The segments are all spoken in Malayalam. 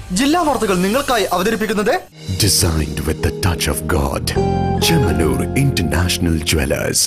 ജില്ലാ വാർത്തകൾ നിങ്ങൾക്കായി അവതരിപ്പിക്കുന്നത് Designed with the touch of God. Chemanur International Jewelers.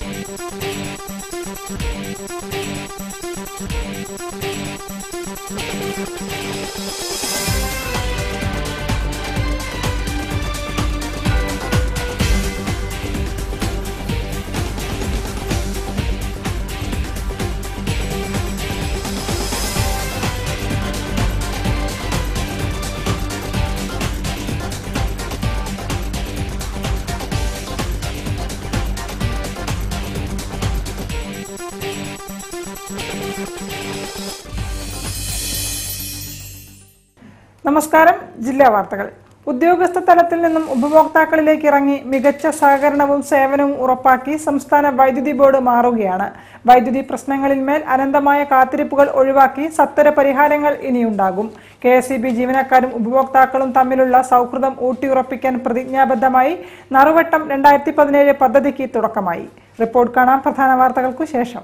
നമസ്കാരം ജില്ലാ വാർത്തകൾ ഉദ്യോഗസ്ഥ തലത്തിൽ നിന്നും ഉപഭോക്താക്കളിലേക്ക് ഇറങ്ങി മികച്ച സഹകരണവും സേവനവും ഉറപ്പാക്കി സംസ്ഥാന വൈദ്യുതി ബോർഡ് മാറുകയാണ് വൈദ്യുതി പ്രശ്നങ്ങളിന്മേൽ അനന്തമായ കാത്തിരിപ്പുകൾ ഒഴിവാക്കി സത്വര പരിഹാരങ്ങൾ ഇനിയുണ്ടാകും കെ എസ് ജീവനക്കാരും ഉപഭോക്താക്കളും തമ്മിലുള്ള സൗഹൃദം ഊട്ടിയുറപ്പിക്കാൻ പ്രതിജ്ഞാബദ്ധമായി നറുവട്ടം രണ്ടായിരത്തി പതിനേഴ് പദ്ധതിക്ക് തുടക്കമായി റിപ്പോർട്ട് കാണാം പ്രധാന വാർത്തകൾക്കു ശേഷം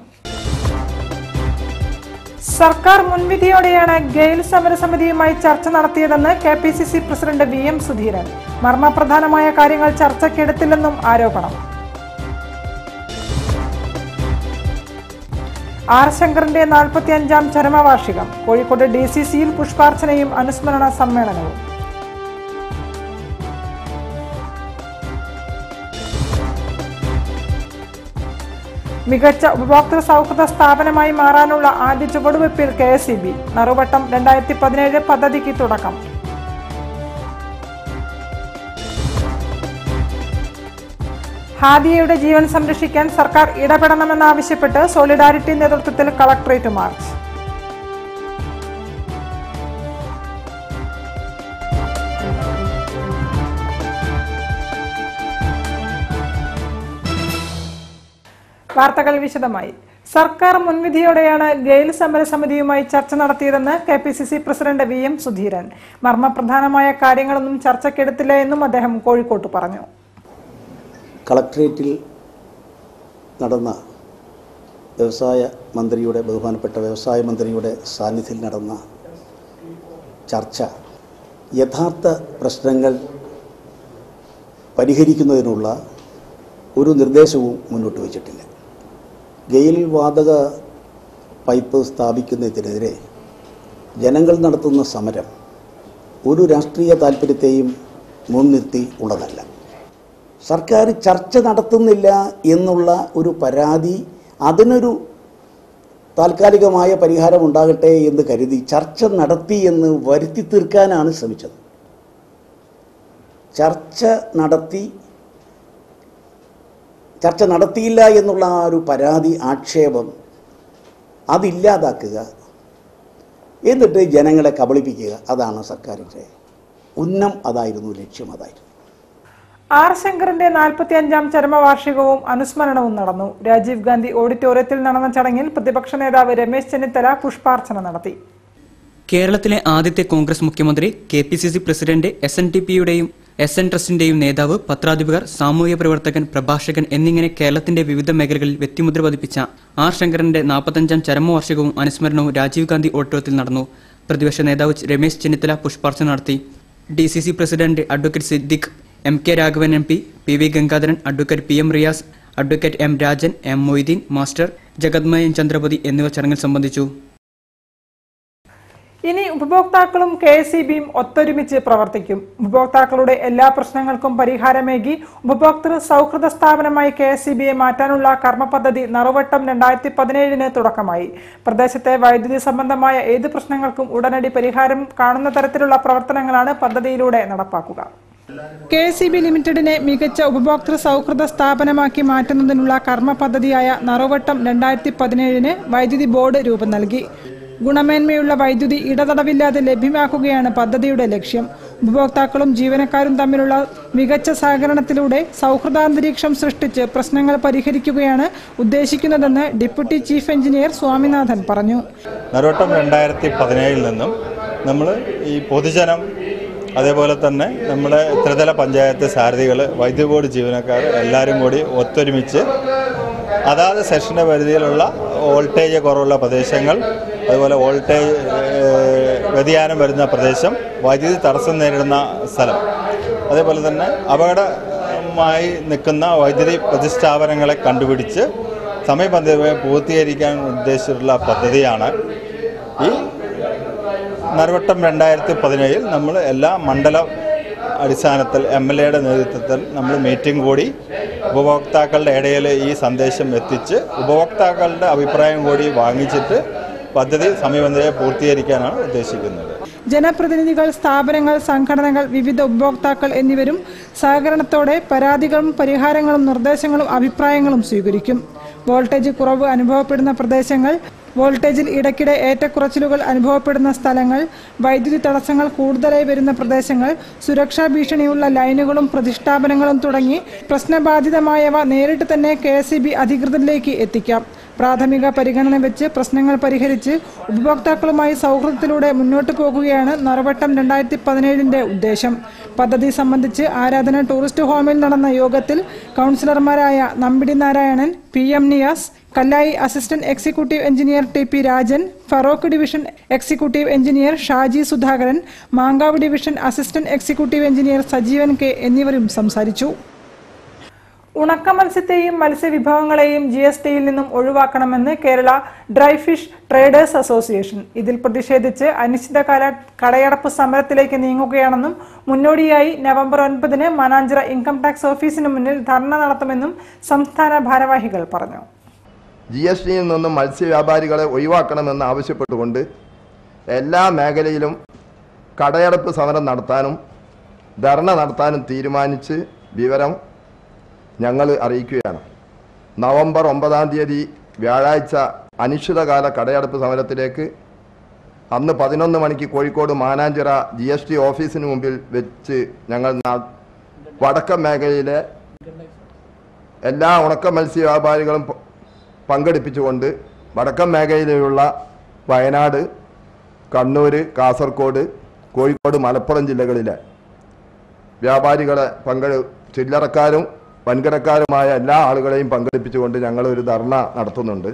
സർക്കാർ മുൻവിധിയോടെയാണ് ഗെയിൽ സമരസമിതിയുമായി ചർച്ച നടത്തിയതെന്ന് K P C C president V M Sudheeran മർമ്മപ്രധാനമായ കാര്യങ്ങൾ ചർച്ചയ്ക്കെടുത്തില്ലെന്നും ആരോപണം ആർ ശങ്കറിന്റെ നാൽപ്പത്തി അഞ്ചാം ചരമവാർഷികം കോഴിക്കോട് ഡി സി സിയിൽ പുഷ്പാർച്ചനയും അനുസ്മരണ സമ്മേളനവും മികച്ച ഉപഭോക്തൃ സൗഹൃദ സ്ഥാപനമായി മാറാനുള്ള ആദ്യ ചുവടുവെപ്പിൽ കെ എസ് ഇ ബി നറുവട്ടം രണ്ടായിരത്തി പതിനേഴ് പദ്ധതിക്ക് തുടക്കം ഹാദിയയുടെ ജീവൻ സംരക്ഷിക്കാൻ സർക്കാർ ഇടപെടണമെന്നാവശ്യപ്പെട്ട് സോളിഡാരിറ്റി നേതൃത്വത്തിൽ കളക്ടറേറ്റ് മാർച്ച് വാർത്തകൾ വിശദമായി സർക്കാർ മുൻവിധിയോടെയാണ് ഗെയിൽ സമരസമിതിയുമായി ചർച്ച നടത്തിയതെന്ന് K P C C president V M Sudheeran മർമ്മപ്രധാനമായ കാര്യങ്ങളൊന്നും ചർച്ചയ്ക്കെടുത്തില്ല എന്നും അദ്ദേഹം കോഴിക്കോട്ട് പറഞ്ഞു കളക്ട്രേറ്റിൽ നടന്ന വ്യവസായ മന്ത്രിയുടെ ബഹുമാനപ്പെട്ട വ്യവസായ മന്ത്രിയുടെ സാന്നിധ്യത്തിൽ നടന്ന ചർച്ച യഥാർത്ഥ പ്രശ്നങ്ങൾ പരിഹരിക്കുന്നതിനുള്ള ഒരു നിർദ്ദേശവും മുന്നോട്ട് വച്ചിട്ടില്ല ഗെയിൽ വാതക പൈപ്പ് സ്ഥാപിക്കുന്നതിനെതിരെ ജനങ്ങൾ നടത്തുന്ന സമരം ഒരു രാഷ്ട്രീയ താല്പര്യത്തെയും മുൻനിർത്തി ഉള്ളതല്ല സർക്കാർ ചർച്ച നടത്തുന്നില്ല എന്നുള്ള ഒരു പരാതി അതിനൊരു താൽക്കാലികമായ പരിഹാരം ഉണ്ടാകട്ടെ എന്ന് കരുതി ചർച്ച നടത്തി എന്ന് വരുത്തി തീർക്കാനാണ് ശ്രമിച്ചത് ചർച്ച നടത്തി ചർച്ച നടത്തിയില്ല എന്നുള്ള ആ ഒരു പരാതി ആക്ഷേപം അതില്ലാതാക്കുക എന്നിട്ട് ജനങ്ങളെ കബളിപ്പിക്കുക അതാണ് സർക്കാരിൻ്റെ ഉന്നം അതായിരുന്നു ലക്ഷ്യം അതായിരുന്നു ആർ ശങ്കറിന്റെ നാൽപ്പത്തി അഞ്ചാം ചരമവാർഷികവും അനുസ്മരണവും നടന്നു രാജീവ് ഗാന്ധി ഓഡിറ്റോറിയത്തിൽ നടന്ന ചടങ്ങിൽ പ്രതിപക്ഷ നേതാവ് രമേശ് ചെന്നിത്തല പുഷ്പാർച്ചന നടത്തി കേരളത്തിലെ ആദ്യത്തെ കോൺഗ്രസ് മുഖ്യമന്ത്രി K P C C president S N T പിയുടെയും എസ് എൻ ട്രസ്റ്റിന്റെയും നേതാവ് പത്രാധിപർ സാമൂഹ്യ പ്രവർത്തകൻ പ്രഭാഷകൻ എന്നിങ്ങനെ കേരളത്തിന്റെ വിവിധ മേഖലകളിൽ വ്യക്തിമുദ്ര പതിപ്പിച്ച ആർ ശങ്കരന്റെ നാൽപ്പത്തഞ്ചാം ചരമവാർഷികവും അനുസ്മരണവും രാജീവ് ഗാന്ധി ഓഡിറ്റോറിയത്തിൽ നടന്നു പ്രതിപക്ഷ നേതാവ് രമേശ് ചെന്നിത്തല പുഷ്പാർച്ചന നടത്തി D C C president advocate Siddique M K Raghavan M P P V Gangadharan advocate P M Riyas advocate M Rajan M Moideen master Jaganmayan Chandrapathi എന്നിവർ ചടങ്ങിൽ സംബന്ധിച്ചു ഇനി ഉപഭോക്താക്കളും കെ എസ് ഇ ബിയും ഒത്തൊരുമിച്ച് പ്രവർത്തിക്കും ഉപഭോക്താക്കളുടെ എല്ലാ പ്രശ്നങ്ങൾക്കും പരിഹാരമേകി ഉപഭോക്തൃ സൗഹൃദ സ്ഥാപനമായി കെ എസ് ഇ ബിയെ മാറ്റാനുള്ള കർമ്മ പദ്ധതി നറുവട്ടം രണ്ടായിരത്തി പതിനേഴിന് തുടക്കമായി പ്രദേശത്തെ വൈദ്യുതി സംബന്ധമായ ഏത് പ്രശ്നങ്ങൾക്കും ഉടനടി പരിഹാരം കാണുന്ന തരത്തിലുള്ള പ്രവർത്തനങ്ങളാണ് പദ്ധതിയിലൂടെ നടപ്പാക്കുക കെ എസ് ഇ ബി ലിമിറ്റഡിനെ മികച്ച ഉപഭോക്തൃ സൗഹൃദ സ്ഥാപനമാക്കി മാറ്റുന്നതിനുള്ള കർമ്മ പദ്ധതിയായ നറുവട്ടം രണ്ടായിരത്തി പതിനേഴിന് വൈദ്യുതി ബോർഡ് രൂപം നൽകി ഗുണമേന്മയുള്ള വൈദ്യുതി ഇടതടവില്ലാതെ ലഭ്യമാക്കുകയാണ് പദ്ധതിയുടെ ലക്ഷ്യം ഉപഭോക്താക്കളും ജീവനക്കാരും തമ്മിലുള്ള മികച്ച സഹകരണത്തിലൂടെ സൗഹൃദാന്തരീക്ഷം സൃഷ്ടിച്ച് പ്രശ്നങ്ങൾ പരിഹരിക്കുകയാണ് ഉദ്ദേശിക്കുന്നതെന്ന് ഡെപ്യൂട്ടി ചീഫ് എഞ്ചിനീയർ സ്വാമിനാഥൻ പറഞ്ഞു നരോട്ടം രണ്ടായിരത്തി പതിനേഴിൽ നിന്നും നമ്മൾ ഈ പൊതുജനം അതേപോലെ തന്നെ നമ്മുടെ ത്രിതല പഞ്ചായത്ത് സാരഥികൾ വൈദ്യുതി ബോർഡ് ജീവനക്കാർ എല്ലാവരും കൂടി ഒത്തൊരുമിച്ച് അതാത് സെഷൻ്റെ പരിധിയിലുള്ള വോൾട്ടേജ് കുറവുള്ള പ്രദേശങ്ങൾ അതുപോലെ വോൾട്ടേജ് ഏഹ്, വ്യതിയാനം വരുന്ന പ്രദേശം വൈദ്യുതി തടസ്സം നേരിടുന്ന സ്ഥലം അതേപോലെ തന്നെ അപകടമായി നിൽക്കുന്ന വൈദ്യുതി പ്രതിഷ്ഠാപനങ്ങളെ കണ്ടുപിടിച്ച് സമയബന്ധിതമായി പൂർത്തീകരിക്കാൻ ഉദ്ദേശിച്ചിട്ടുള്ള പദ്ധതിയാണ് ഈ നറുവട്ടം രണ്ടായിരത്തി പതിനേഴിൽ നമ്മൾ എല്ലാ മണ്ഡല അടിസ്ഥാനത്തിൽ എം എൽ എയുടെ നേതൃത്വത്തിൽ നമ്മൾ മീറ്റിംഗ് കൂടി ഉപഭോക്താക്കളുടെ ഇടയിൽ ഈ സന്ദേശം എത്തിച്ച് ഉപഭോക്താക്കളുടെ അഭിപ്രായം കൂടി വാങ്ങിച്ചിട്ട് പദ്ധതി സമയബന്ധിതമായി പൂർത്തീകരിക്കാനാണ് ഉദ്ദേശിക്കുന്നത് ജനപ്രതിനിധികൾ സ്ഥാപനങ്ങൾ സംഘടനകൾ വിവിധ ഉപഭോക്താക്കൾ എന്നിവരും സഹകരണത്തോടെ പരാതികളും പരിഹാരങ്ങളും നിർദ്ദേശങ്ങളും അഭിപ്രായങ്ങളും സ്വീകരിക്കും വോൾട്ടേജ് കുറവ് അനുഭവപ്പെടുന്ന പ്രദേശങ്ങൾ വോൾട്ടേജിൽ ഇടയ്ക്കിടെ ഏറ്റക്കുറച്ചിലുകൾ അനുഭവപ്പെടുന്ന സ്ഥലങ്ങൾ വൈദ്യുതി തടസ്സങ്ങൾ കൂടുതലായി വരുന്ന പ്രദേശങ്ങൾ സുരക്ഷാ ഭീഷണിയുള്ള ലൈനുകളും പ്രതിഷ്ഠാപനങ്ങളും തുടങ്ങി പ്രശ്നബാധിതമായവ നേരിട്ട് തന്നെ കെ അധികൃതരിലേക്ക് എത്തിക്കാം പ്രാഥമിക പരിഗണന വെച്ച് പ്രശ്നങ്ങൾ പരിഹരിച്ച് ഉപഭോക്താക്കളുമായി സൗഹൃദത്തിലൂടെ മുന്നോട്ട് പോകുകയാണ് നറുവട്ടം രണ്ടായിരത്തി പതിനേഴിന്റെ ഉദ്ദേശം പദ്ധതി സംബന്ധിച്ച് ആരാധന ടൂറിസ്റ്റ് ഹോമിൽ നടന്ന യോഗത്തിൽ കൗൺസിലർമാരായ Nambidi Narayanan P M Niyas Kallayi assistant executive engineer T P Rajan Feroke division executive engineer Shaji Sudhakaran Mankavu division assistant executive engineer Sajeevan K എന്നിവരും സംസാരിച്ചു ഉണക്ക മത്സ്യത്തെയും മത്സ്യവിഭവങ്ങളെയും ജി എസ് ടിയിൽ നിന്നും ഒഴിവാക്കണമെന്ന് Kerala dry fish traders association ഇതിൽ പ്രതിഷേധിച്ച് അനിശ്ചിതകാല കടയടപ്പ് സമരത്തിലേക്ക് നീങ്ങുകയാണെന്നും മുന്നോടിയായി നവംബർ ഒൻപതിന് മനാഞ്ചിറ ഇൻകം ടാക്സ് ഓഫീസിന് മുന്നിൽ ധർണ നടത്തുമെന്നും സംസ്ഥാന ഭാരവാഹികൾ പറഞ്ഞു ജി എസ് ടിയിൽ നിന്നും മത്സ്യവ്യാപാരികളെ ഒഴിവാക്കണമെന്ന് ആവശ്യപ്പെട്ടുകൊണ്ട് എല്ലാ മേഖലയിലും കടയടപ്പ് സമരം നടത്താനും ധർണ നടത്താനും തീരുമാനിച്ച് വിവരം ഞങ്ങൾ അറിയിക്കുകയാണ് നവംബർ ഒമ്പതാം തീയതി വ്യാഴാഴ്ച അനിശ്ചിതകാല കടയടപ്പ് സമരത്തിലേക്ക് അന്ന് പതിനൊന്ന് മണിക്ക് Kozhikode Mananchira G S T ഓഫീസിന് മുമ്പിൽ വെച്ച് ഞങ്ങൾ നാ- വടക്കൻ മേഖലയിലെ എല്ലാ ഉണക്ക മത്സ്യ വ്യാപാരികളും പ- പങ്കെടുപ്പിച്ചുകൊണ്ട് വടക്കൻ മേഖലയിലുള്ള വയനാട് കണ്ണൂർ കാസർഗോഡ് കോഴിക്കോട് മലപ്പുറം ജില്ലകളിലെ വ്യാപാരികളെ പങ്കെടു ചില്ലറക്കാരും വൻകിടക്കാരുമായ എല്ലാ ആളുകളെയും പങ്കെടുപ്പിച്ചുകൊണ്ട് ഞങ്ങൾ ഒരു ധർണ നടത്തുന്നുണ്ട്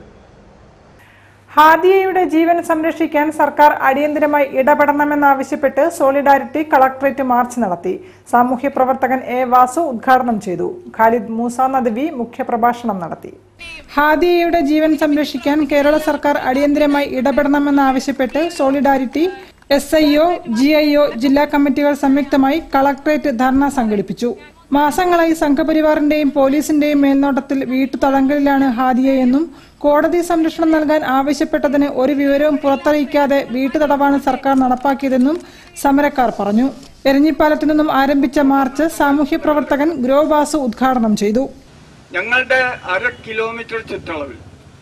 ഹാദിയയുടെ ജീവൻ സംരക്ഷിക്കാൻ സർക്കാർ അടിയന്തരമായി ഇടപെടണമെന്നാവശ്യപ്പെട്ട് സോളിഡാരിറ്റി കളക്ടറേറ്റ് മാർച്ച് നടത്തി സാമൂഹ്യ പ്രവർത്തകൻ എ വാസു ഉദ്ഘാടനം ചെയ്തു ഖാലിദ് മൂസ നദ്വി മുഖ്യപ്രഭാഷണം നടത്തി ഹാദിയയുടെ ജീവൻ സംരക്ഷിക്കാൻ കേരള സർക്കാർ അടിയന്തരമായി ഇടപെടണമെന്നാവശ്യപ്പെട്ട് solidarity S I O G I O ജില്ലാ കമ്മിറ്റികൾ സംയുക്തമായി കളക്ടറേറ്റ് ധർണ സംഘടിപ്പിച്ചു മാസങ്ങളായി സംഘപരിവാറിന്റെയും പോലീസിന്റെയും മേൽനോട്ടത്തിൽ വീട്ടുതടങ്കലിലാണ് ഹാദിയയെന്നും കോടതി സംരക്ഷണം നൽകാൻ ആവശ്യപ്പെട്ടതിന് ഒരു വിവരവും പുറത്തറിയിക്കാതെ വീട്ടുതടവാണ് സർക്കാർ നടപ്പാക്കിയതെന്നും സമരക്കാർ പറഞ്ഞു എരഞ്ഞിപ്പാലത്തു നിന്നും ആരംഭിച്ച മാർച്ച് സാമൂഹ്യ പ്രവർത്തകൻ ഗ്രോ ബാസു ഉദ്ഘാടനം ചെയ്തു ഞങ്ങളുടെ അര കിലോമീറ്റർ ചുറ്റളവിൽ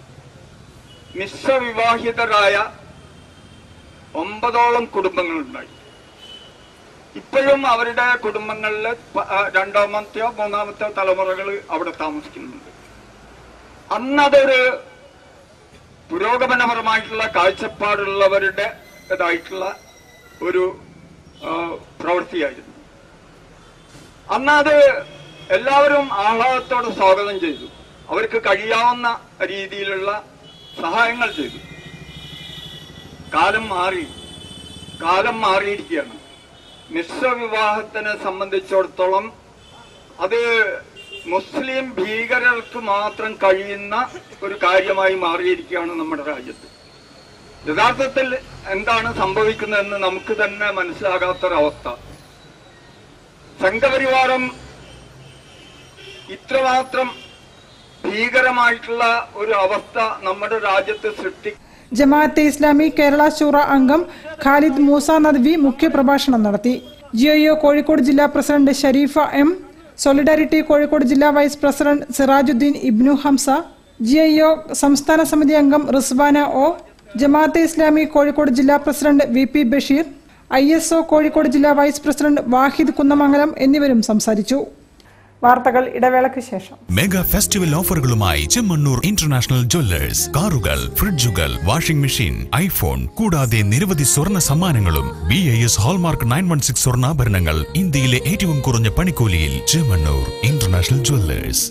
മിശ്രവിവാഹിതരായ ഒമ്പതോളം കുടുംബങ്ങളുണ്ടായി ഇപ്പോഴും അവരുടെ കുടുംബങ്ങളിൽ പ- ആ, രണ്ടാമത്തെയോ മൂന്നാമത്തെയോ തലമുറകൾ അവിടെ താമസിക്കുന്നുണ്ട് അന്നതൊരു പുരോഗമനപരമായിട്ടുള്ള കാഴ്ചപ്പാടുള്ളവരുടെ ഇതായിട്ടുള്ള ഒരു ആ, പ്രവൃത്തിയായിരുന്നു അന്നത് എല്ലാവരും ആഹ്ലാദത്തോടെ സ്വാഗതം ചെയ്തു അവർക്ക് കഴിയാവുന്ന രീതിയിലുള്ള സഹായങ്ങൾ ചെയ്തു കാലം മാറി കാലം മാറിയിരിക്കുകയാണ് മിശ്രവിവാഹത്തിനെ സംബന്ധിച്ചിടത്തോളം അത് മുസ്ലിം ഭീകരർക്ക് മാത്രം കഴിയുന്ന ഒരു കാര്യമായി മാറിയിരിക്കുകയാണ് നമ്മുടെ രാജ്യത്ത് യഥാർത്ഥത്തിൽ എന്താണ് സംഭവിക്കുന്നതെന്ന് നമുക്ക് തന്നെ മനസ്സിലാകാത്തൊരവസ്ഥ സംഘപരിവാരം ഇത്രമാത്രം ഭീകരമായിട്ടുള്ള ഒരു അവസ്ഥ നമ്മുടെ രാജ്യത്ത് സൃഷ്ടി ജമാഅത്തെ ഇസ്ലാമി കേരള ശൂറ അംഗം ഖാലിദ് മൂസ നദ്വി മുഖ്യപ്രഭാഷണം നടത്തി ജിഒ കോഴിക്കോട് ജില്ലാ president Shareefa M solidarity Kozhikode ജില്ലാ vice president Sirajuddeen Ibnu Hamza GIO സംസ്ഥാന സമിതി അംഗം റിസ്വാന ഒ ജമാഅത്തെ ഇസ്ലാമി കോഴിക്കോട് ജില്ലാ president V P Basheer I S O Kozhikode ജില്ലാ വൈസ് പ്രസിഡന്റ് വാഹിദ് കുന്നമംഗലം എന്നിവരും സംസാരിച്ചു വാർത്തകൾ ഇടവേളയ്ക്ക് ശേഷം മെഗാ ഫെസ്റ്റിവൽ ഓഫറുകളുമായി ചെമ്മണ്ണൂർ ഇന്റർനാഷണൽ ജ്വല്ലേഴ്സ് കാറുകൾ ഫ്രിഡ്ജുകൾ വാഷിംഗ് മെഷീൻ ഐഫോൺ കൂടാതെ നിരവധി സ്വർണ്ണ സമ്മാനങ്ങളും B I S hallmark nine one six സ്വർണ്ണാഭരണങ്ങൾ ഇന്ത്യയിലെ ഏറ്റവും കുറഞ്ഞ പണിക്കൂലിയിൽ ചെമ്മണ്ണൂർ ഇന്റർനാഷണൽ ജ്വല്ലേഴ്സ്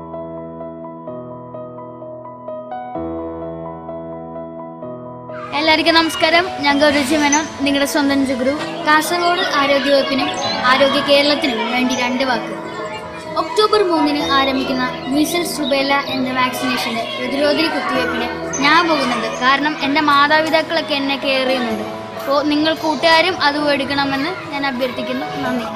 എല്ലാ കൂട്ടുകാർക്ക് നമസ്കാരം ഞാൻ ഗൗരജി മേനോൻ നിങ്ങളുടെ സ്വന്തം ജുഗുരു കാസർഗോഡ് ആരോഗ്യവകുപ്പിനും ആരോഗ്യ കേരളത്തിനും വേണ്ടി രണ്ട് വാക്ക് ഒക്ടോബർ മൂന്നിന് ആരംഭിക്കുന്ന മീസൽസ് റുബേല എന്ന വാക്സിനേഷന്റെ പ്രതിരോധി കുത്തിവയ്പ്പിന് ഞാൻ പോകുന്നുണ്ട് കാരണം എൻ്റെ മാതാപിതാക്കളൊക്കെ എന്നെ കെയർ ചെയ്യുന്നുണ്ട് അപ്പോൾ നിങ്ങൾ കൂട്ടുകാരും അത് എടുക്കണമെന്ന് ഞാൻ അഭ്യർത്ഥിക്കുന്നു നന്ദി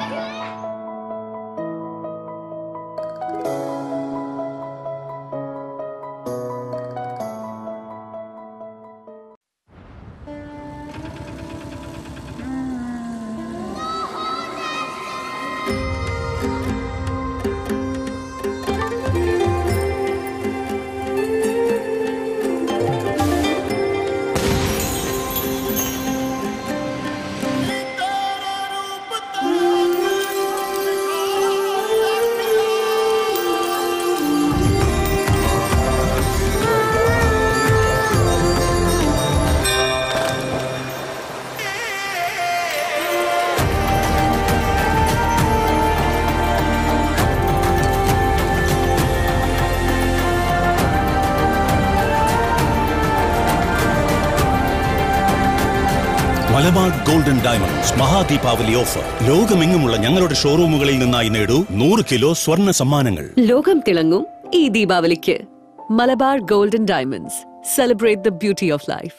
Malabar golden diamonds Mahadeepavali offer ലോകമെങ്ങുമുള്ള ഞങ്ങളുടെ ഷോറൂമുകളിൽ നിന്നായി നേടൂ നൂറ് കിലോ സ്വർണ്ണ സമ്മാനങ്ങൾ ലോകം തിളങ്ങും ഈ ദീപാവലിക്ക് Malabar golden diamonds celebrate the beauty of life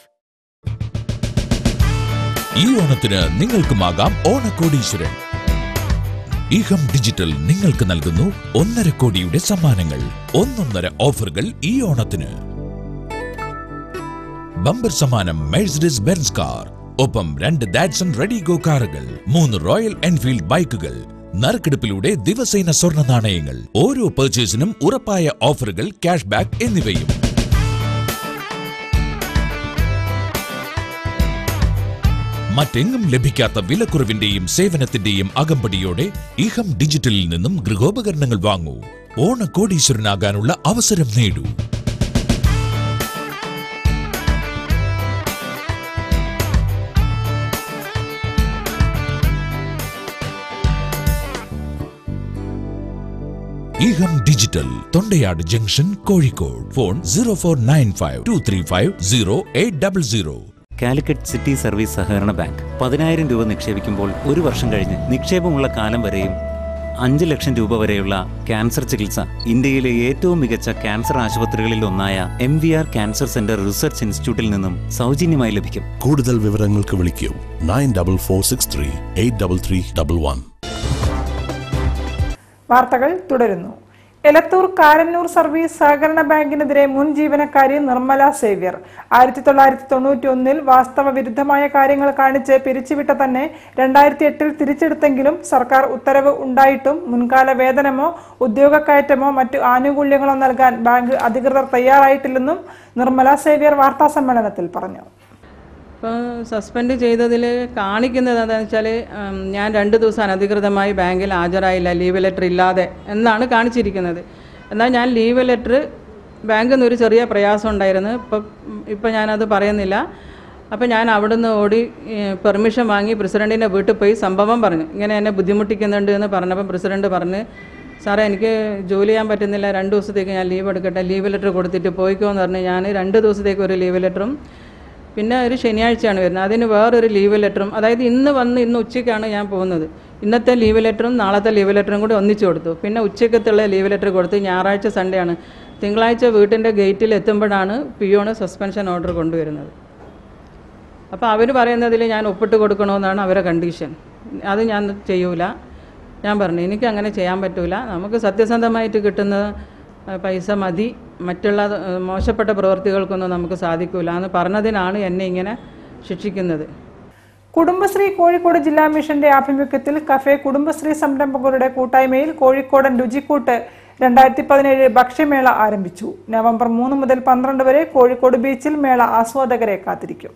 ഈ ഓണത്തിന് നിങ്ങൾക്കുമാകാം ഓണക്കോടീശ്വരൻ ഈഹം ഡിജിറ്റൽ നിങ്ങൾക്ക് നൽകുന്നു ഒന്നര കോടിയുടെ സമ്മാനങ്ങൾ ഒന്നൊന്നര ഓഫറുകൾ ഈ ഓണത്തിന് ബമ്പർ സമ്മാനം മെഴ്സിഡസ് ബെൻസ് കാർ ഒപ്പം രണ്ട് ദാറ്റ്സൺ റെഡിഗോ കാറുകൾ മൂന്ന് റോയൽ എൻഫീൽഡ് ബൈക്കുകൾ നറുക്കെടുപ്പിലൂടെ ദിവസേന സ്വർണ്ണ നാണയങ്ങൾ ഓരോ പർച്ചേസിനും ഉറപ്പായ ഓഫറുകൾ ക്യാഷ് ബാക്ക് എന്നിവയും മറ്റെങ്ങും ലഭിക്കാത്ത വിലക്കുറവിന്റെയും സേവനത്തിന്റെയും അകമ്പടിയോടെ ഇഹം ഡിജിറ്റലിൽ നിന്നും ഗൃഹോപകരണങ്ങൾ വാങ്ങൂ ഓണക്കോടീശ്വരനാകാനുള്ള അവസരം നേടൂ Eham digital Thondayad junction Kozhikode phone zero four nine five two three five zero eight double zero Calicut city service സഹകരണ ബാങ്ക് പതിനായിരം രൂപ നിക്ഷേപിക്കുമ്പോൾ ഒരു വർഷം കഴിഞ്ഞ് നിക്ഷേപമുള്ള കാലം വരെയും അഞ്ച് ലക്ഷം രൂപ വരെയുള്ള ക്യാൻസർ ചികിത്സ ഇന്ത്യയിലെ ഏറ്റവും മികച്ച ക്യാൻസർ ആശുപത്രികളിൽ ഒന്നായ M V R cancer centre research ഇൻസ്റ്റിറ്റ്യൂട്ടിൽ നിന്നും സൗജന്യമായി ലഭിക്കും കൂടുതൽ വിവരങ്ങൾക്ക് വിളിക്കൂ nine double four six three eight double three double one വാർത്തകൾ തുടരുന്നു എലത്തൂർ കാരന്നൂർ സർവീസ് സഹകരണ ബാങ്കിനെതിരെ മുൻ ജീവനക്കാരി നിർമ്മല സേവ്യർ ആയിരത്തി തൊള്ളായിരത്തി തൊണ്ണൂറ്റി ഒന്നിൽ വാസ്തവ വിരുദ്ധമായ കാര്യങ്ങൾ കാണിച്ച് പിരിച്ചുവിട്ട തന്നെ രണ്ടായിരത്തി എട്ടിൽ തിരിച്ചെടുത്തെങ്കിലും സർക്കാർ ഉത്തരവ് ഉണ്ടായിട്ടും മുൻകാല വേതനമോ ഉദ്യോഗക്കയറ്റമോ മറ്റു ആനുകൂല്യങ്ങളോ നൽകാൻ ബാങ്ക് അധികൃതർ തയ്യാറായിട്ടില്ലെന്നും നിർമ്മല സേവ്യർ വാർത്താസമ്മേളനത്തിൽ പറഞ്ഞു ഇപ്പോൾ സസ്പെൻഡ് ചെയ്തതിൽ കാണിക്കുന്നത് എന്താണെന്ന് വെച്ചാൽ ഉം, ഞാൻ രണ്ട് ദിവസം അനധികൃതമായി ബാങ്കിൽ ഹാജരായില്ല ലീവ് ലെറ്റർ ഇല്ലാതെ എന്നാണ് കാണിച്ചിരിക്കുന്നത് എന്നാൽ ഞാൻ ലീവ് ലെറ്റർ ബാങ്കിൽ നിന്ന് ഒരു ചെറിയ പ്രയാസം ഉണ്ടായിരുന്നു ഇപ്പം ഇപ്പം ഞാനത് പറയുന്നില്ല അപ്പോൾ ഞാൻ അവിടുന്ന് ഓടി പെർമിഷൻ വാങ്ങി പ്രസിഡൻറ്റിൻ്റെ വീട്ടിൽ പോയി സംഭവം പറഞ്ഞു ഇങ്ങനെ എന്നെ ബുദ്ധിമുട്ടിക്കുന്നുണ്ട് എന്ന് പറഞ്ഞപ്പോൾ പ്രസിഡൻറ്റ് പറഞ്ഞ് സാറേ എനിക്ക് ജോലി ചെയ്യാൻ പറ്റുന്നില്ല രണ്ട് ദിവസത്തേക്ക് ഞാൻ ലീവ് എടുക്കട്ടെ ലീവ് ലെറ്റർ കൊടുത്തിട്ട് പോയിക്കോ എന്ന് പറഞ്ഞ് ഞാൻ രണ്ട് ദിവസത്തേക്ക് ഒരു ലീവ് ലെറ്ററും പിന്നെ ഒരു ശനിയാഴ്ചയാണ് വരുന്നത് അതിന് വേറൊരു ലീവ് ലെറ്ററും അതായത് ഇന്ന് വന്ന് ഇന്ന് ഉച്ചയ്ക്കാണ് ഞാൻ പോകുന്നത് ഇന്നത്തെ ലീവ് ലെറ്ററും നാളത്തെ ലീവ് ലെറ്ററും കൂടി ഒന്നിച്ചു കൊടുത്തു പിന്നെ ഉച്ചക്കത്തുള്ള ലീവ് ലെറ്റർ കൊടുത്ത് ഞായറാഴ്ച സൺഡേ ആണ് തിങ്കളാഴ്ച വീട്ടിൻ്റെ ഗേറ്റിൽ എത്തുമ്പോഴാണ് പിയോണ് സസ്പെൻഷൻ ഓർഡർ കൊണ്ടുവരുന്നത് അപ്പോൾ അവർ പറയുന്നതിൽ ഞാൻ ഒപ്പിട്ട് കൊടുക്കണമെന്നാണ് അവരുടെ കണ്ടീഷൻ അത് ഞാൻ ചെയ്യൂല ഞാൻ പറഞ്ഞു എനിക്ക് അങ്ങനെ ചെയ്യാൻ പറ്റൂല നമുക്ക് സത്യസന്ധമായിട്ട് കിട്ടുന്ന ഏഹ്, പൈസ മതി മറ്റുള്ള ഏഹ്, മോശപ്പെട്ട പ്രവൃത്തികൾക്കൊന്നും നമുക്ക് സാധിക്കൂല എന്ന് പറഞ്ഞതിനാണ് എന്നെ ഇങ്ങനെ ശിക്ഷിക്കുന്നത് കുടുംബശ്രീ കോഴിക്കോട് ജില്ലാ മിഷന്റെ ആഭിമുഖ്യത്തിൽ കഫേ കുടുംബശ്രീ സംരംഭകരുടെ കൂട്ടായ്മയിൽ കോഴിക്കോടൻ രുചിക്കൂട്ട് രണ്ടായിരത്തി പതിനേഴ് ഭക്ഷ്യമേള ആരംഭിച്ചു നവംബർ മൂന്ന് മുതൽ പന്ത്രണ്ട് വരെ കോഴിക്കോട് ബീച്ചിൽ മേള ആസ്വാദകരെ കാത്തിരിക്കും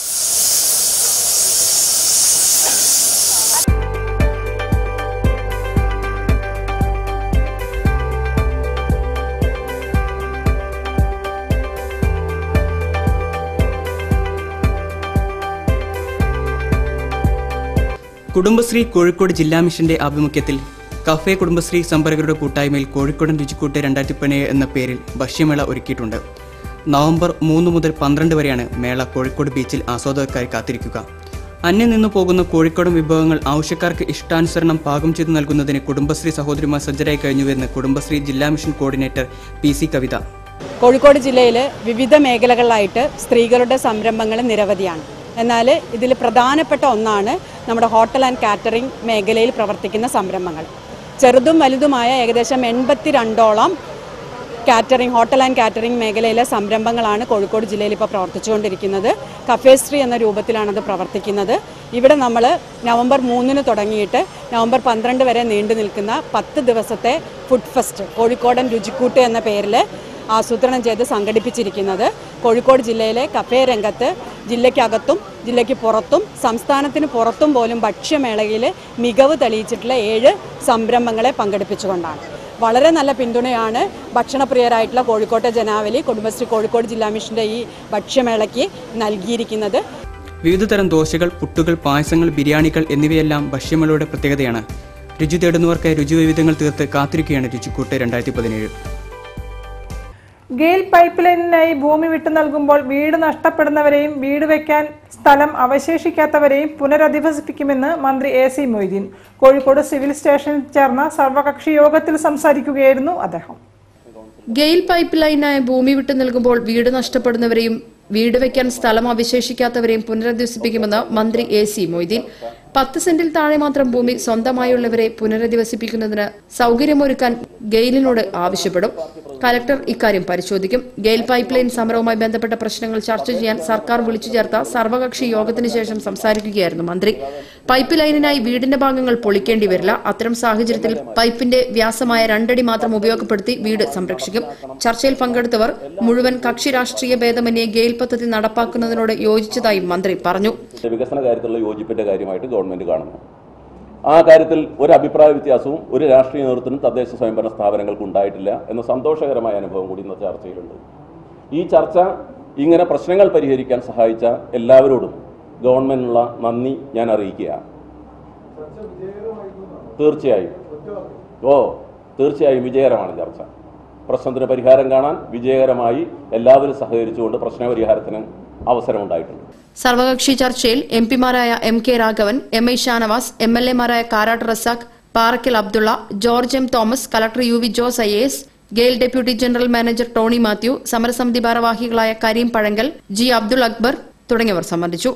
കുടുംബശ്രീ കോഴിക്കോട് ജില്ലാ മിഷന്റെ ആഭിമുഖ്യത്തിൽ കഫേ കുടുംബശ്രീ സംപർകരുടെ കൂട്ടായ്മയിൽ കോഴിക്കോടൻ രുചിക്കൂട്ട് രണ്ടായിരത്തി പതിനേഴ് എന്ന പേരിൽ ഭക്ഷ്യമേള ഒരുക്കിയിട്ടുണ്ട് നവംബർ മൂന്ന് മുതൽ പന്ത്രണ്ട് വരെയാണ് മേള കോഴിക്കോട് ബീച്ചിൽ ആസ്വാദകർക്കായി കാത്തിരിക്കുക അന്യം നിന്നു പോകുന്ന കോഴിക്കോടൻ വിഭവങ്ങൾ ആവശ്യക്കാർക്ക് ഇഷ്ടാനുസരണം പാകം ചെയ്തു നൽകുന്നതിന് കുടുംബശ്രീ സഹോദരിമാർ സജ്ജരായി കഴിഞ്ഞുവെന്ന് കുടുംബശ്രീ ജില്ലാ mission coordinator P C Kavitha Kozhikode ജില്ലയിൽ വിവിധ മേഖലകളിലായിട്ട് സ്ത്രീകളുടെ സംരംഭങ്ങൾ നിരവധിയാണ് എന്നാൽ ഇതിൽ പ്രധാനപ്പെട്ട ഒന്നാണ് നമ്മുടെ ഹോട്ടൽ ആൻഡ് കാറ്ററിംഗ് മേഖലയിൽ പ്രവർത്തിക്കുന്ന സംരംഭങ്ങൾ ചെറുതും വലുതുമായ ഏകദേശം എൺപത്തി രണ്ടോളം കാറ്ററിംഗ് ഹോട്ടൽ ആൻഡ് കാറ്ററിംഗ് മേഖലയിലെ സംരംഭങ്ങളാണ് കോഴിക്കോട് ജില്ലയിൽ ഇപ്പോൾ പ്രവർത്തിച്ചുകൊണ്ടിരിക്കുന്നത് കഫേസ്ട്രി എന്ന രൂപത്തിലാണ് അത് പ്രവർത്തിക്കുന്നത് ഇവിടെ നമ്മൾ നവംബർ മൂന്നിന് തുടങ്ങിയിട്ട് നവംബർ പന്ത്രണ്ട് വരെ നീണ്ടു നിൽക്കുന്ന പത്ത് ദിവസത്തെ ഫുഡ് ഫെസ്റ്റ് കോഴിക്കോടൻ രുചിക്കൂട്ട് എന്ന പേരിൽ ആസൂത്രണം ചെയ്ത് സംഘടിപ്പിച്ചിരിക്കുന്നത് കോഴിക്കോട് ജില്ലയിലെ കഫേ രംഗത്ത് ജില്ലയ്ക്കകത്തും ജില്ലയ്ക്ക് പുറത്തും സംസ്ഥാനത്തിന് പുറത്തും പോലും ഭക്ഷ്യമേളയിൽ മികവ് തെളിയിച്ചിട്ടുള്ള ഏഴ് സംരംഭങ്ങളെ പങ്കെടുപ്പിച്ചുകൊണ്ടാണ് വളരെ നല്ല പിന്തുണയാണ് ഭക്ഷണപ്രിയരായിട്ടുള്ള കോഴിക്കോട്ടെ ജനാവലി കുടുംബശ്രീ കോഴിക്കോട് ജില്ലാ മിഷൻ്റെ ഈ ഭക്ഷ്യമേളയ്ക്ക് നൽകിയിരിക്കുന്നത് വിവിധ തരം ദോശകൾ പുട്ടുകൾ പായസങ്ങൾ ബിരിയാണികൾ എന്നിവയെല്ലാം ഭക്ഷ്യമേളയുടെ പ്രത്യേകതയാണ് രുചി തേടുന്നവർക്കായി രുചിവൈവിധ്യങ്ങൾ തീർത്ത് കാത്തിരിക്കുകയാണ് രുചിക്കൂട്ട് രണ്ടായിരത്തി പതിനേഴ് ഗെയിൽ പൈപ്പ് ലൈനിനായി ഭൂമി വിട്ടു നൽകുമ്പോൾ വീട് നഷ്ടപ്പെടുന്നവരെയും വീട് വയ്ക്കാൻ സ്ഥലം അവശേഷിക്കാത്തവരെയും പുനരധിവസിപ്പിക്കുമെന്ന് മന്ത്രി A C Moideen Kozhikode civil സ്റ്റേഷനിൽ ചേർന്ന സർവകക്ഷി യോഗത്തിൽ സംസാരിക്കുകയായിരുന്നു അദ്ദേഹം ഗെയിൽ പൈപ്പ് ലൈനായ ഭൂമി വിട്ടു നൽകുമ്പോൾ വീട് നഷ്ടപ്പെടുന്നവരെയും വീട് വയ്ക്കാൻ സ്ഥലം അവശേഷിക്കാത്തവരെയും പുനരധിവസിപ്പിക്കുമെന്ന് മന്ത്രി എ സി മൊയ്തീൻ പത്ത് സെന്റിൽ താഴെ മാത്രം ഭൂമി സ്വന്തമായുള്ളവരെ പുനരധിവസിപ്പിക്കുന്നതിന് സൗകര്യമൊരുക്കാൻ ഗെയിലിനോട് ആവശ്യപ്പെടും കലക്ടർ ഇക്കാര്യം പരിശോധിക്കും ഗെയിൽ പൈപ്പ് ലൈൻ സമരവുമായി ബന്ധപ്പെട്ട പ്രശ്നങ്ങൾ ചർച്ച ചെയ്യാൻ സർക്കാർ വിളിച്ചു ചേർത്ത സർവകക്ഷി യോഗത്തിന് ശേഷം സംസാരിക്കുകയായിരുന്നു മന്ത്രി പൈപ്പ് ലൈനിനായി വീടിന്റെ ഭാഗങ്ങൾ പൊളിക്കേണ്ടി വരില്ല അത്തരം സാഹചര്യത്തിൽ പൈപ്പിന്റെ വ്യാസമായ രണ്ടടി മാത്രം ഉപയോഗപ്പെടുത്തി വീട് സംരക്ഷിക്കും ചർച്ചയിൽ പങ്കെടുത്തവർ മുഴുവൻ കക്ഷി രാഷ്ട്രീയ ഭേദമന്യേ ഗെയിൽ പദ്ധതി നടപ്പാക്കുന്നതിനോട് യോജിച്ചതായും മന്ത്രി പറഞ്ഞു വികസന കാര്യത്തിലുള്ള യോജിപ്പിന്റെ കാര്യമായിട്ട് ഗവൺമെന്റ് കാണുന്നു ആ കാര്യത്തിൽ ഒരു അഭിപ്രായ വ്യത്യാസവും ഒരു രാഷ്ട്രീയ നേതൃത്വത്തിനും തദ്ദേശ സ്വയംഭരണ സ്ഥാപനങ്ങൾക്ക് ഉണ്ടായിട്ടില്ല എന്ന സന്തോഷകരമായ അനുഭവം കൂടി ഇന്നത്തെ ചർച്ചയിലുണ്ട് ഈ ചർച്ച ഇങ്ങനെ പ്രശ്നങ്ങൾ പരിഹരിക്കാൻ സഹായിച്ച എല്ലാവരോടും ഗവൺമെന്റിനുള്ള നന്ദി ഞാൻ അറിയിക്കുകയാണ് തീർച്ചയായും ഓ തീർച്ചയായും വിജയകരമാണ് ചർച്ച പ്രശ്നത്തിന് പരിഹാരം കാണാൻ വിജയകരമായി എല്ലാവരും സഹകരിച്ചുകൊണ്ട് പ്രശ്നപരിഹാരത്തിന് അവസരമുണ്ടായിട്ടുണ്ട് സർവകക്ഷി ചർച്ചയിൽ എം പിമാരായ M K Raghavan M I Shanavas M L എമാരായ Karat Razak Parakkal Abdulla George M Thomas collector U V Jose I S GAIL deputy general manager Tony Mathew സമരസമിതി ഭാരവാഹികളായ കരീം പഴങ്കൽ ജി അബ്ദുൾ അക്ബർ തുടങ്ങിയവർ സംബന്ധിച്ചു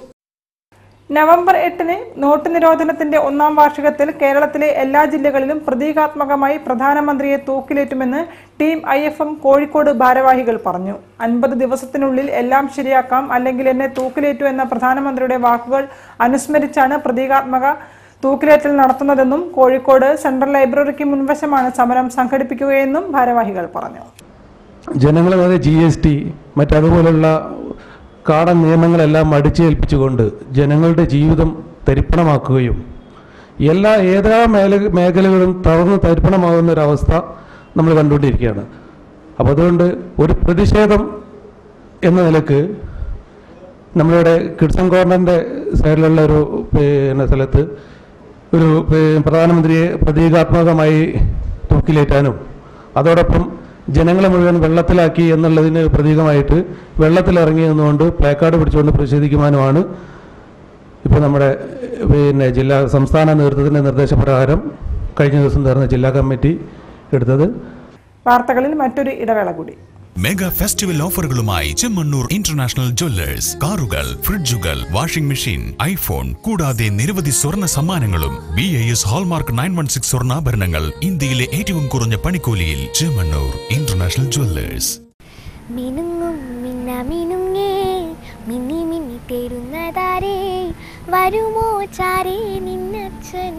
നവംബർ എട്ടിന് നോട്ട് നിരോധനത്തിന്റെ ഒന്നാം വാർഷികത്തിൽ കേരളത്തിലെ എല്ലാ ജില്ലകളിലും പ്രതീകാത്മകമായി പ്രധാനമന്ത്രിയെ തൂക്കിലേറ്റുമെന്ന് team I F M Kozhikode ഭാരവാഹികൾ പറഞ്ഞു അൻപത് ദിവസത്തിനുള്ളിൽ എല്ലാം ശരിയാക്കാം അല്ലെങ്കിൽ എന്നെ തൂക്കിലേറ്റു എന്ന പ്രധാനമന്ത്രിയുടെ വാക്കുകൾ അനുസ്മരിച്ചാണ് പ്രതീകാത്മക തൂക്കിലേറ്റൽ നടത്തുന്നതെന്നും കോഴിക്കോട് സെൻട്രൽ ലൈബ്രറിക്ക് മുൻവശമാണ് സമരം സംഘടിപ്പിക്കുകയെന്നും ഭാരവാഹികൾ പറഞ്ഞു ജനങ്ങളെ നേരെ ജി എസ് ടി മറ്റതുപോലുള്ള കാടൻ നിയമങ്ങളെല്ലാം അടിച്ചേൽപ്പിച്ചുകൊണ്ട് ജനങ്ങളുടെ ജീവിതം തരിപ്പണമാക്കുകയും എല്ലാ ഏതാ മേല മേഖലകളും തളർന്ന് തരിപ്പണമാകുന്ന ഒരവസ്ഥ നമ്മൾ കണ്ടുകൊണ്ടിരിക്കുകയാണ് അപ്പോൾ അതുകൊണ്ട് ഒരു പ്രതിഷേധം എന്ന നിലക്ക് നമ്മളിവിടെ കിഡ്സൺ കോർണറിൻ്റെ സൈഡിലുള്ള ഒരു പിന്നെ സ്ഥലത്ത് ഒരു പി- പ്രധാനമന്ത്രിയെ പ്രതീകാത്മകമായി തൂക്കിലേറ്റാനും അതോടൊപ്പം ജനങ്ങളെ മുഴുവൻ വെള്ളത്തിലാക്കി എന്നുള്ളതിന് പ്രതീകമായിട്ട് വെള്ളത്തിലിറങ്ങി നിന്നുകൊണ്ട് പ്ലേക്കാർഡ് പിടിച്ചുകൊണ്ട് പ്രതിഷേധിക്കുവാനുമാണ് ഇപ്പോൾ നമ്മുടെ പിന്നെ ജില്ലാ സംസ്ഥാന നേതൃത്വത്തിൻ്റെ നിർദ്ദേശപ്രകാരം കഴിഞ്ഞ ദിവസം ചേർന്ന ജില്ലാ കമ്മിറ്റി എടുത്തത് വാർത്തകളിൽ മറ്റൊരു ഇടവേള കൂടി മെഗാ ഫെസ്റ്റിവൽ ഓഫറുകളുമായി ചെമ്മണ്ണൂർ ഇന്റർനാഷണൽ ജ്വല്ലേഴ്സ് കാറുകൾ ഫ്രിഡ്ജുകൾ വാഷിംഗ് മെഷീൻ ഐഫോൺ കൂടാതെ നിരവധി സ്വർണ്ണ സമ്മാനങ്ങളും B I S hallmark nine one six സ്വർണ്ണാഭരണങ്ങൾ ഇന്ത്യയിലെ ഏറ്റവും കുറഞ്ഞ പണിക്കൂലിയിൽ ചെമ്മണ്ണൂർ ഇന്റർനാഷണൽ ജ്വല്ലേഴ്സ് മിനുങ്ങും മിന്ന മിനുങ്ങേ മിന്നി മിന്നി തേടുന്നതാരേ വരുമോ ചാരേ നിന്നച്ഛൻ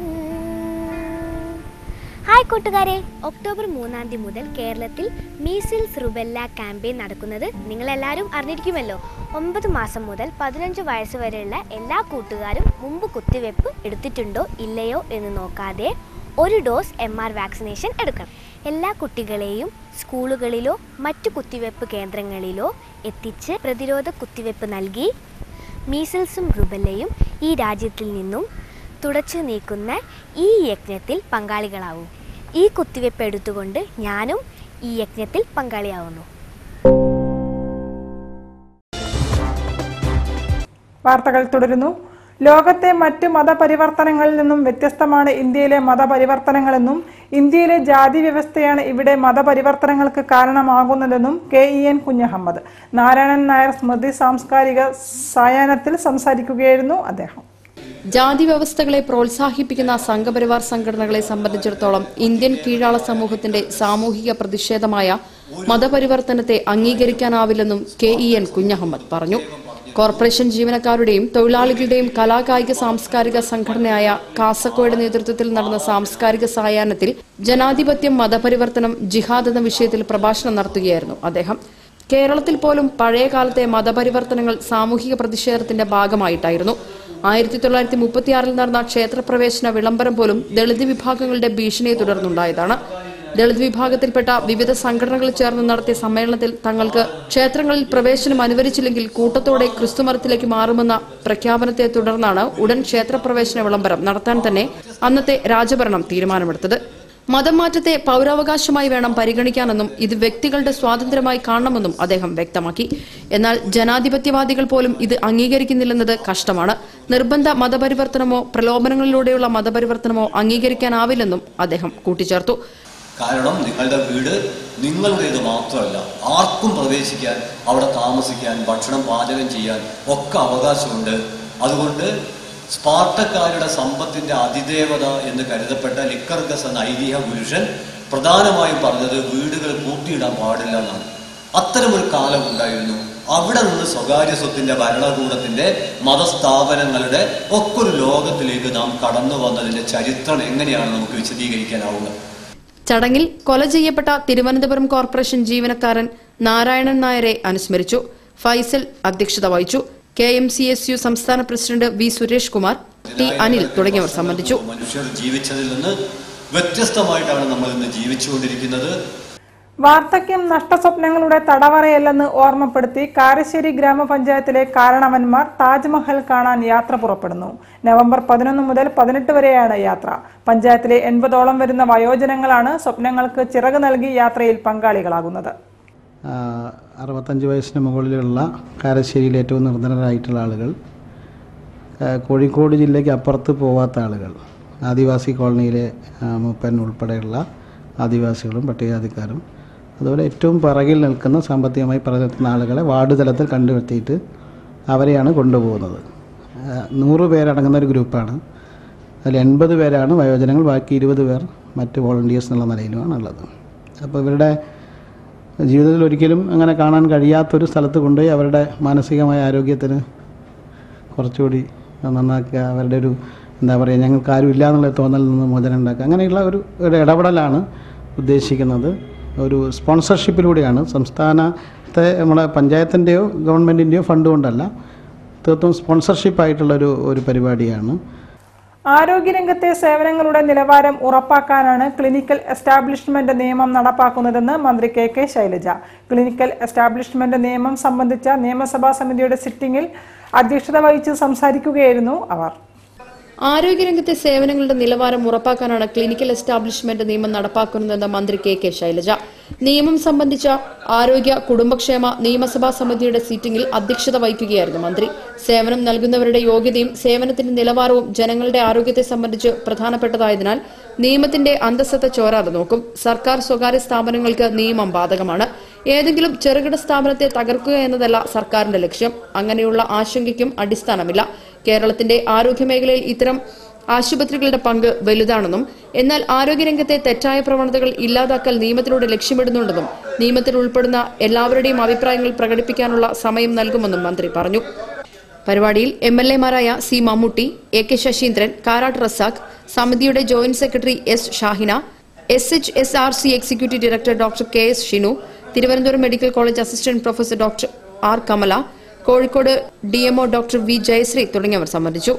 ഹായ് കൂട്ടുകാരെ ഒക്ടോബർ മൂന്നാം തീയതി മുതൽ കേരളത്തിൽ മീസിൽസ് റുബെല്ല ക്യാമ്പയിൻ നടക്കുന്നത് നിങ്ങളെല്ലാവരും അറിഞ്ഞിരിക്കുമല്ലോ ഒമ്പത് മാസം മുതൽ പതിനഞ്ച് വയസ്സ് വരെയുള്ള എല്ലാ കൂട്ടുകാരും മുമ്പ് കുത്തിവെപ്പ് എടുത്തിട്ടുണ്ടോ ഇല്ലയോ എന്ന് നോക്കാതെ ഒരു ഡോസ് എം ആർ വാക്സിനേഷൻ എടുക്കണം എല്ലാ കുട്ടികളെയും സ്കൂളുകളിലോ മറ്റു കുത്തിവെപ്പ് കേന്ദ്രങ്ങളിലോ എത്തിച്ച് പ്രതിരോധ കുത്തിവെപ്പ് നൽകി മീസിൽസും റുബെല്ലയും ഈ രാജ്യത്തിൽ നിന്നും തുടച്ചു നീക്കുന്ന ഈ യജ്ഞത്തിൽ പങ്കാളികളാവൂ ഈ കുത്തിവെപ്പ് എടുത്തുകൊണ്ട് ഞാനും ഈ യജ്ഞത്തിൽ പങ്കാളിയാവുന്നു വാർത്തകൾ തുടരുന്നു ലോകത്തെ മറ്റ് മതപരിവർത്തനങ്ങളിൽ നിന്നും വ്യത്യസ്തമാണ് ഇന്ത്യയിലെ മതപരിവർത്തനങ്ങളെന്നും ഇന്ത്യയിലെ ജാതി വ്യവസ്ഥയാണ് ഇവിടെ മതപരിവർത്തനങ്ങൾക്ക് കാരണമാകുന്നതെന്നും K E N Kunhahammad Narayanan Nair Smrithi സാംസ്കാരിക സായാഹ്നത്തിൽ സംസാരിക്കുകയായിരുന്നു അദ്ദേഹം ജാതി വ്യവസ്ഥകളെ പ്രോത്സാഹിപ്പിക്കുന്ന സംഘപരിവാർ സംഘടനകളെ സംബന്ധിച്ചിടത്തോളം ഇന്ത്യൻ കീഴാള സമൂഹത്തിന്റെ സാമൂഹിക പ്രതിഷേധമായ മതപരിവർത്തനത്തെ അംഗീകരിക്കാനാവില്ലെന്നും കെ ഇ എൻ കുഞ്ഞഹമ്മദ് പറഞ്ഞു കോർപ്പറേഷൻ ജീവനക്കാരുടെയും തൊഴിലാളികളുടെയും കലാകായിക സാംസ്കാരിക സംഘടനയായ കാസക്കോയുടെ നേതൃത്വത്തിൽ നടന്ന സാംസ്കാരിക സായാഹ്നത്തിൽ ജനാധിപത്യം മതപരിവർത്തനം ജിഹാദ് എന്ന വിഷയത്തിൽ പ്രഭാഷണം നടത്തുകയായിരുന്നു അദ്ദേഹം കേരളത്തിൽ പോലും പഴയ കാലത്തെ മതപരിവർത്തനങ്ങൾ സാമൂഹിക പ്രതിഷേധത്തിന്റെ ഭാഗമായിട്ടായിരുന്നു ആയിരത്തി തൊള്ളായിരത്തി മുപ്പത്തിയാറിൽ നടന്ന ക്ഷേത്രപ്രവേശന വിളംബരം പോലും ദളിത് വിഭാഗങ്ങളുടെ ഭീഷണിയെ തുടർന്നുണ്ടായതാണ് ദളിത് വിഭാഗത്തിൽപ്പെട്ട വിവിധ സംഘടനകൾ ചേർന്ന് നടത്തിയ സമ്മേളനത്തിൽ തങ്ങൾക്ക് ക്ഷേത്രങ്ങളിൽ പ്രവേശനം അനുവദിച്ചില്ലെങ്കിൽ കൂട്ടത്തോടെ ക്രിസ്തുമതത്തിലേക്ക് മാറുമെന്ന പ്രഖ്യാപനത്തെ തുടർന്നാണ് ഉടൻ ക്ഷേത്രപ്രവേശന വിളംബരം നടത്താൻ തന്നെ അന്നത്തെ രാജഭരണം തീരുമാനമെടുത്തത് മതം മാറ്റത്തെ പൗരാവകാശമായി വേണം പരിഗണിക്കാനെന്നും ഇത് വ്യക്തികളുടെ സ്വാതന്ത്ര്യമായി കാണണമെന്നും അദ്ദേഹം വ്യക്തമാക്കി എന്നാൽ ജനാധിപത്യവാദികൾ പോലും ഇത് അംഗീകരിക്കുന്നില്ലെന്നത് കഷ്ടമാണ് നിർബന്ധ മതപരിവർത്തനമോ പ്രലോഭനങ്ങളിലൂടെയുള്ള മതപരിവർത്തനമോ അംഗീകരിക്കാനാവില്ലെന്നും അദ്ദേഹം കൂട്ടിച്ചേർത്തു കാരണം നിങ്ങളുടെ വീട് നിങ്ങളുടേത് മാത്രമല്ല ആർക്കും പ്രവേശിക്കാൻ അവിടെ താമസിക്കാൻ ഭക്ഷണം പാചകം ചെയ്യാൻ ഒക്കെ അവകാശമുണ്ട് അതുകൊണ്ട് സ്പാർട്ടക്കാരുടെ സമ്പത്തിന്റെ അതിദേവത എന്ന് കരുതപ്പെട്ട ലിക്കർഗസ് എന്ന ഐതിഹ്യ പുരുഷൻ പ്രധാനമായും പറഞ്ഞത് വീടുകൾ പൂട്ടിയിടാൻ പാടില്ല എന്നാണ് അത്തരമൊരു കാലം ഉണ്ടായിരുന്നു അവിടെ നിന്ന് സ്വകാര്യ സ്വത്തിന്റെ ഭരണകൂടത്തിന്റെ മതസ്ഥാപനങ്ങളുടെ ഒക്കെ ഒരു ലോകത്തിലേക്ക് നാം കടന്നു വന്നതിന്റെ ചരിത്രം എങ്ങനെയാണ് നമുക്ക് വിശദീകരിക്കാനാവുക ചടങ്ങിൽ കൊല ചെയ്യപ്പെട്ട തിരുവനന്തപുരം കോർപ്പറേഷൻ ജീവനക്കാരൻ നാരായണൻ നായരെ അനുസ്മരിച്ചു ഫൈസൽ അധ്യക്ഷത വഹിച്ചു K M C S U സംസ്ഥാന president V Suresh Kumar T Anil തുടങ്ങിയവർ സംബന്ധിച്ചു മനുഷ്യർ ജീവിച്ചതിൽ നിന്ന് വ്യത്യസ്തമായിട്ടാണ് നമ്മൾ ഇന്ന് ജീവിച്ചുകൊണ്ടിരിക്കുന്നത് വാർദ്ധക്യം നഷ്ടസ്വപ്നങ്ങളുടെ തടവറയല്ലെന്ന് ഓർമ്മപ്പെടുത്തി കാരശ്ശേരി ഗ്രാമപഞ്ചായത്തിലെ കാരണവന്മാർ താജ്മഹൽ കാണാൻ യാത്ര പുറപ്പെടുന്നു നവംബർ പതിനൊന്ന് മുതൽ പതിനെട്ട് വരെയാണ് യാത്ര പഞ്ചായത്തിലെ എൺപതോളം വരുന്ന വയോജനങ്ങളാണ് സ്വപ്നങ്ങൾക്ക് ചിറക് നൽകി യാത്രയിൽ പങ്കാളികളാകുന്നത് ആ, അറുപത്തഞ്ച് വയസ്സിന് മുകളിലുള്ള കാരശ്ശേരിയിലെ ഏറ്റവും നിർധനരായിട്ടുള്ള ആളുകൾ ആ, കോഴിക്കോട് ജില്ലയ്ക്ക് അപ്പുറത്ത് പോവാത്ത ആളുകൾ ആദിവാസി കോളനിയിലെ ആ, മൂപ്പൻ ഉൾപ്പെടെയുള്ള ആദിവാസികളും പട്ടികജാതിക്കാരും അതുപോലെ ഏറ്റവും പിറകിൽ നിൽക്കുന്ന സാമ്പത്തികമായി പിറകിൽ നിൽക്കുന്ന ആളുകളെ വാർഡ് തലത്തിൽ കണ്ടുവരുത്തിയിട്ട് അവരെയാണ് കൊണ്ടുപോകുന്നത് ആ, നൂറ് പേരടങ്ങുന്ന ഒരു ഗ്രൂപ്പാണ് അതിൽ എൺപത് പേരാണ് വയോജനങ്ങൾ ബാക്കി ഇരുപത് പേർ മറ്റ് വോളണ്ടിയേഴ്സ് എന്നുള്ള നിലയിലുമാണ് ഉള്ളത് അപ്പോൾ ഇവരുടെ ജീവിതത്തിൽ ഒരിക്കലും അങ്ങനെ കാണാൻ കഴിയാത്തൊരു സ്ഥലത്ത് കൊണ്ടുപോയി അവരുടെ മാനസികമായ ആരോഗ്യത്തിന് കുറച്ചുകൂടി നന്നാക്കുക അവരുടെ ഒരു എന്താ പറയുക ഞങ്ങൾക്ക് ആരും ഇല്ല എന്നുള്ള തോന്നലിൽ നിന്ന് മോചനം ഉണ്ടാക്കുക അങ്ങനെയുള്ള ഒരു ഒരു ഇടപെടലാണ് ഉദ്ദേശിക്കുന്നത് ഒരു സ്പോൺസർഷിപ്പിലൂടെയാണ് സംസ്ഥാനത്തെ നമ്മളെ പഞ്ചായത്തിൻ്റെയോ ഗവൺമെൻറ്റിൻ്റെയോ ഫണ്ട് കൊണ്ടല്ല തീർത്തും സ്പോൺസർഷിപ്പായിട്ടുള്ളൊരു ഒരു പരിപാടിയാണ് ആരോഗ്യരംഗത്തെ സേവനങ്ങളുടെ നിലവാരം ഉറപ്പാക്കാനാണ് ക്ലിനിക്കൽ എസ്റ്റാബ്ലിഷ്മെന്റ് നിയമം നടപ്പാക്കുന്നതെന്ന് മന്ത്രി K K Shailaja clinical establishment നിയമം സംബന്ധിച്ച നിയമസഭാ സമിതിയുടെ സിറ്റിംഗിൽ അധ്യക്ഷത വഹിച്ച് സംസാരിക്കുകയായിരുന്നു അവർ ആരോഗ്യരംഗത്തെ സേവനങ്ങളുടെ നിലവാരം ഉറപ്പാക്കാനാണ് ക്ലിനിക്കൽ എസ്റ്റാബ്ലിഷ്മെന്റ് നിയമം നടപ്പാക്കുന്നതെന്ന് മന്ത്രി കെ കെ ശൈലജ നിയമം സംബന്ധിച്ച ആരോഗ്യ കുടുംബക്ഷേമ നിയമസഭാ സമിതിയുടെ സീറ്റിംഗിൽ അധ്യക്ഷത വഹിക്കുകയായിരുന്നു മന്ത്രി സേവനം നൽകുന്നവരുടെ യോഗ്യതയും സേവനത്തിന്റെ നിലവാരവും ജനങ്ങളുടെ ആരോഗ്യത്തെ സംബന്ധിച്ച് പ്രധാനപ്പെട്ടതായതിനാൽ നിയമത്തിന്റെ അന്തസ്സത്ത ചോരാതെ നോക്കും സർക്കാർ സ്വകാര്യ സ്ഥാപനങ്ങൾക്ക് നിയമം ബാധകമാണ് ഏതെങ്കിലും ചെറുകിട സ്ഥാപനത്തെ തകർക്കുക എന്നതല്ല സർക്കാരിന്റെ ലക്ഷ്യം അങ്ങനെയുള്ള ആശങ്കയ്ക്കും അടിസ്ഥാനമില്ല കേരളത്തിന്റെ ആരോഗ്യമേഖലയിൽ ഇത്തരം ആശുപത്രികളുടെ പങ്ക് വലുതാണെന്നും എന്നാൽ ആരോഗ്യരംഗത്തെ തെറ്റായ പ്രവണതകൾ ഇല്ലാതാക്കൽ നിയമത്തിലൂടെ ലക്ഷ്യമിടുന്നുണ്ടെന്നും നിയമത്തിൽ ഉൾപ്പെടുന്ന എല്ലാവരുടെയും അഭിപ്രായങ്ങൾ പ്രകടിപ്പിക്കാനുള്ള സമയം നൽകുമെന്നും മന്ത്രി പറഞ്ഞു പരിപാടിയിൽ എം എൽ എമാരായ C Mammootty A K Saseendran Karat Razak സമിതിയുടെ joint secretary S Shahina S H S R C executive director doctor K S Shinu Thiruvananthapuram medical college assistant professor doctor R Kamala Kozhikode DMO doctor V Jayasree തുടങ്ങിയവർ സംബന്ധിച്ചു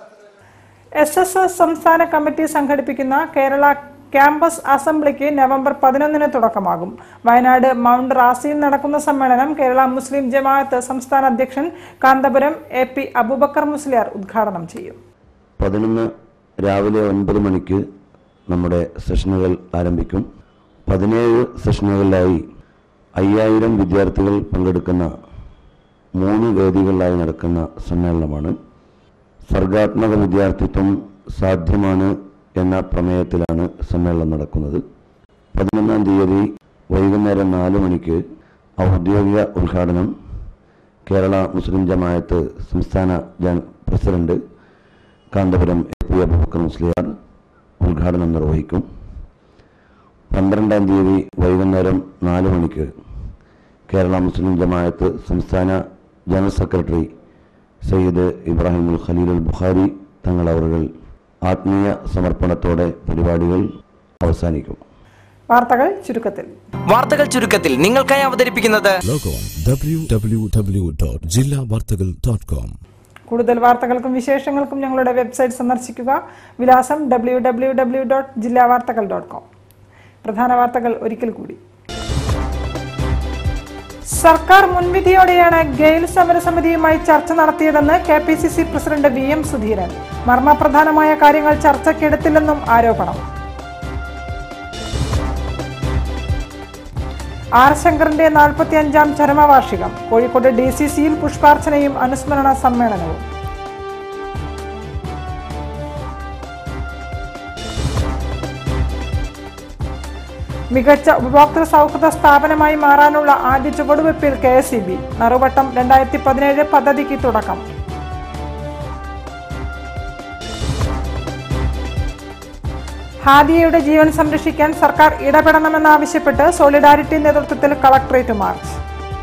എസ് എസ് എസ് സംസ്ഥാന കമ്മിറ്റി സംഘടിപ്പിക്കുന്ന കേരള ക്യാമ്പസ് അസംബ്ലിക്ക് നവംബർ പതിനൊന്നിന് തുടക്കമാകും വയനാട് മൗണ്ട് റാസിയിൽ നടക്കുന്ന സമ്മേളനം കേരള മുസ്ലിം ജമാഅത്ത് സംസ്ഥാന അധ്യക്ഷൻ കാന്തപുരം എ പി അബൂബക്കർ മുസ്ലിയാർ ഉദ്ഘാടനം ചെയ്യും പതിനൊന്ന് രാവിലെ ഒൻപത് മണിക്ക് നമ്മുടെ സെഷനുകൾ ആരംഭിക്കും പതിനേഴ് സെഷനുകളിലായി അയ്യായിരം വിദ്യാർത്ഥികൾ പങ്കെടുക്കുന്ന മൂന്ന് വേദികളിലായി നടക്കുന്ന സമ്മേളനമാണ് സർഗാത്മക വിദ്യാർത്ഥിത്വം സാധ്യമാണ് എന്ന പ്രമേയത്തിലാണ് സമ്മേളനം നടക്കുന്നത് പതിനൊന്നാം തീയതി വൈകുന്നേരം നാല് മണിക്ക് ഔദ്യോഗിക ഉദ്ഘാടനം കേരള മുസ്ലിം ജമായത്ത് സംസ്ഥാന ജന president Kanthapuram A P Aboobacker Musliyar ഉദ്ഘാടനം നിർവഹിക്കും പന്ത്രണ്ടാം തീയതി വൈകുന്നേരം നാല് മണിക്ക് കേരള മുസ്ലിം ജമായത്ത് സംസ്ഥാന ജനറൽ സെക്രട്ടറി സയ്യിദ് ഇബ്രാഹിം ഉൽ ഖലീൽ അൽ ബുഖാരി തങ്ങൾ അവറുകൾ ആത്മീയ സമർപ്പണത്തോടെ പരിപാടികൾ അവസാനിക്കും വാർത്തകൾ ചുരുക്കത്തിൽ വാർത്തകൾ ചുരുക്കത്തിൽ നിങ്ങൾക്കായി അവതരിപ്പിക്കുന്നത് log on W W W dot ജില്ലാ വാർത്തകൾ ഡോട്ട് കോം കൂടുതൽ വാർത്തകൾക്കും വിശേഷങ്ങൾക്കും ഞങ്ങളുടെ വെബ്സൈറ്റ് സന്ദർശിക്കുക വിലാസം ഡബ്ല്യൂ ഡബ്ല്യൂ ഡബ്ല്യൂ ഡോട്ട് ജില്ലാ വാർത്തകൾ ഡോട്ട് കോം പ്രധാന വാർത്തകൾ ഒരിക്കൽ കൂടി സർക്കാർ മുൻവിധിയോടെയാണ് ഗെയിൽ സമരസമിതിയുമായി ചർച്ച നടത്തിയതെന്ന് K P C C president V M Sudheeran മർമ്മപ്രധാനമായ കാര്യങ്ങൾ ചർച്ചയ്ക്കെടുത്തില്ലെന്നും ആരോപണം ആർ ശങ്കറിന്റെ നാൽപ്പത്തി അഞ്ചാം ചരമവാർഷികം കോഴിക്കോട് ഡി സി സിയിൽ പുഷ്പാർച്ചനയും അനുസ്മരണ സമ്മേളനവും മികച്ച ഉപഭോക്തൃ സൗഹൃദ സ്ഥാപനമായി മാറാനുള്ള ആദ്യ ചുവടുവെപ്പിൽ കെ എസ് ഇ ബി നറുവട്ടം രണ്ടായിരത്തി പതിനേഴ് പദ്ധതിക്ക് തുടക്കം ഹാദിയയുടെ ജീവൻ സംരക്ഷിക്കാൻ സർക്കാർ ഇടപെടണമെന്നാവശ്യപ്പെട്ട് സോളിഡാരിറ്റി നേതൃത്വത്തിൽ കളക്ടറേറ്റ് മാർച്ച്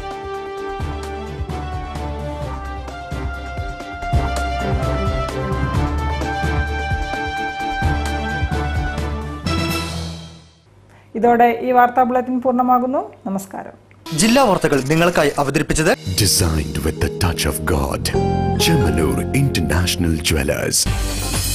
ഇതോടെ ഈ വാർത്താ ബുള്ളറ്റിൻ പൂർണ്ണമാകുന്നു നമസ്കാരം ജില്ലാ വാർത്തകൾ നിങ്ങൾക്കായി അവതരിപ്പിച്ചത് Designed with the touch of God. Chemanur International Jewelers.